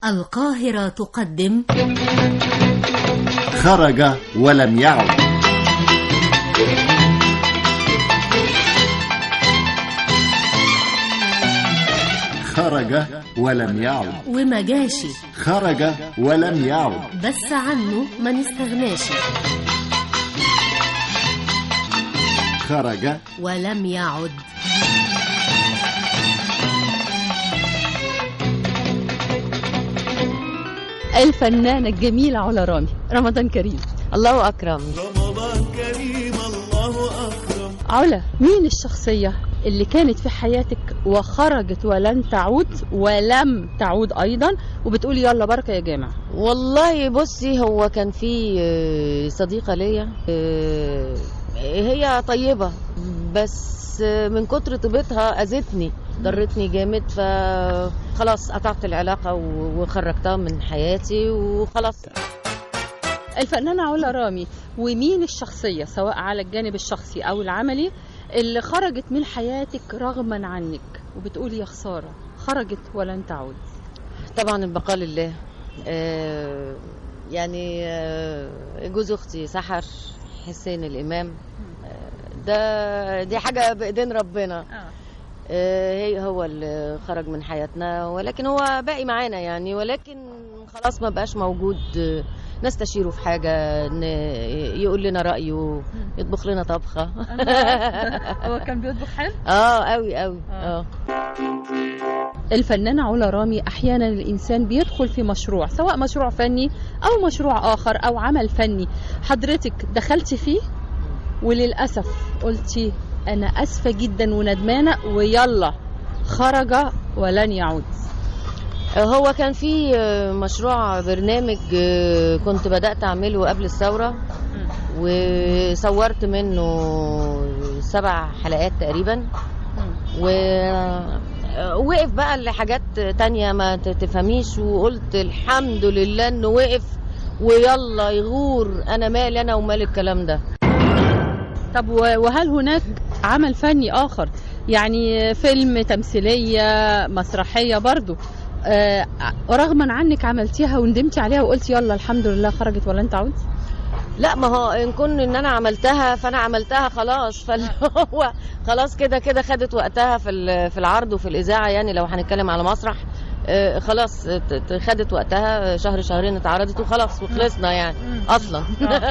القاهرة تقدم خرج ولم يعد خرج ولم يعد وما جاشي خرج ولم يعد بس عنه ما نستغناش خرج ولم يعد الفنانة الجميلة علا رامي رمضان كريم الله أكرم رمضان كريم الله أكرم علا مين الشخصية اللي كانت في حياتك وخرجت ولن تعود ولم تعود أيضا وبتقولي يلا بركة يا جامع والله بصي هو كان في آه، صديقة ليا آه، هي طيبة بس آه، من كتر طيبتها أذتني ضرتني جامد فخلاص قطعت العلاقة و- وخرجتها من حياتي وخلاص الفنانة علا رامي ومين الشخصية سواء على الجانب الشخصي أو العملي اللي خرجت من حياتك رغما عنك وبتقولي يا خسارة خرجت ولن تعود طبعا البقاء لله آه، يعني آه، جوز اختي سحر حسين الامام آه، ده دي حاجه بايدين ربنا آه، هي هو اللي خرج من حياتنا ولكن هو باقي معانا يعني ولكن خلاص ما بقاش موجود آه، نستشيره في حاجه ن- يقول لنا رايه يطبخ لنا طبخه هو كان بيطبخ حلو اه قوي قوي اه الفنانة علا رامي أحيانا الإنسان بيدخل في مشروع سواء مشروع فني أو مشروع آخر أو عمل فني حضرتك دخلتي فيه وللأسف قلتي أنا أسفة جدا وندمانة ويلا خرج ولن يعود هو كان في آه، مشروع برنامج آه، كنت بدأت أعمله قبل الثورة وصورت منه سبع حلقات تقريبا ووقف بقى لحاجات تانية ما ت- تفهميش وقلت الحمد لله انه وقف ويلا يغور انا مالي انا ومال الكلام ده طب و- وهل هناك عمل فني آخر يعني فيلم تمثيلية مسرحية برضو آه رغما عنك عملتيها وندمتي عليها وقلتي يلا الحمد لله خرجت ولن تعود لا ما هو ان كن ان انا عملتها فانا عملتها خلاص فاللي هو خلاص كده كده خدت وقتها في ال- في العرض وفي الاذاعه يعني لو هنتكلم على مسرح آه، خلاص ت- ت- خدت وقتها شهر شهرين اتعرضت وخلاص وخلصنا يعني اصلا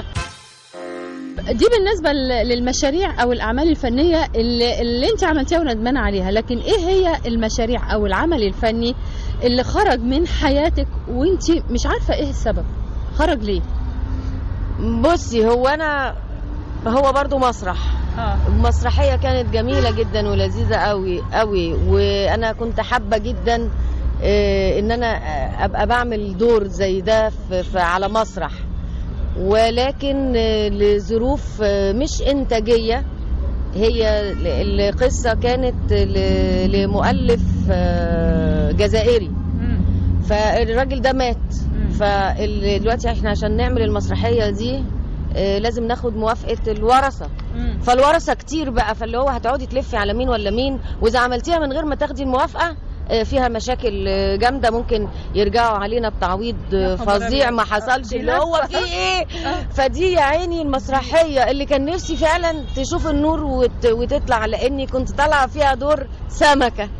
دي بالنسبة ل- للمشاريع أو الأعمال الفنية اللي, اللي أنت عملتيها وندمانة عليها لكن إيه هي المشاريع أو العمل الفني اللي خرج من حياتك وأنت مش عارفة إيه السبب خرج ليه؟ بصي هو انا هو برضو مسرح المسرحيه كانت جميله جدا ولذيذه قوي قوي وانا كنت حابه جدا آه، ان انا آه، ابقى بعمل دور زي ده في في- على مسرح ولكن آه، لظروف آه، مش انتاجيه هي ال- القصه كانت ل- لمؤلف آه، جزائري فالراجل ده مات فدلوقتي احنا عشان نعمل المسرحيه دي آه، لازم ناخد موافقه الورثه فالورثه كتير بقى فاللي هو هتقعدي تلفي على مين ولا مين واذا عملتيها من غير ما تاخدي الموافقه آه، فيها مشاكل آه، جامده ممكن يرجعوا علينا بتعويض آه، فظيع ما حصلش اللي هو فيه ايه فدي يا عيني المسرحيه اللي كان نفسي فعلا تشوف النور وت... وتطلع لاني كنت طالعه فيها دور سمكه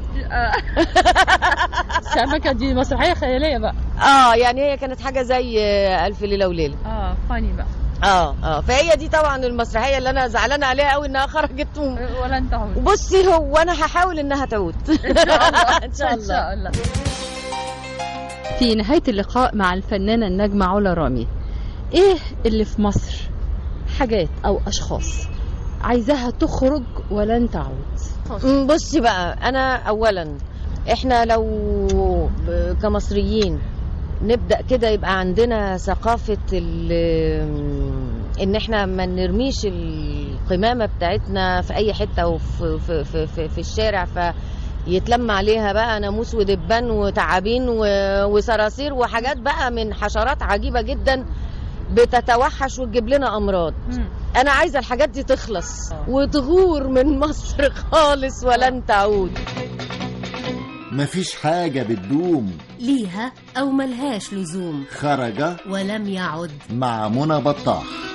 سمكة دي مسرحية خيالية بقى اه يعني هي كانت حاجه زي آه، الف ليله وليله اه فاني بقى اه اه فهي دي طبعا المسرحيه اللي انا زعلانه عليها قوي انها خرجت و- ولن تعود وبصي هو انا هحاول انها تعود ان شاء الله الله في نهاية اللقاء مع الفنانة النجمة علا رامي ايه اللي في مصر حاجات او اشخاص عايزاها تخرج ولن تعود أمم، بصي بقى انا اولا احنا لو ب- كمصريين نبدا كده يبقى عندنا ثقافه ال- ان احنا ما نرميش القمامه بتاعتنا في اي حته وفي في في في, في الشارع ف يتلم عليها بقى ناموس ودبان وتعابين و- وصراصير وحاجات بقى من حشرات عجيبه جدا بتتوحش وتجيب لنا امراض انا عايزه الحاجات دي تخلص وتغور من مصر خالص ولن تعود مفيش حاجة بتدوم ليها أو ملهاش لزوم خرج ولم يعد مع منى بطاح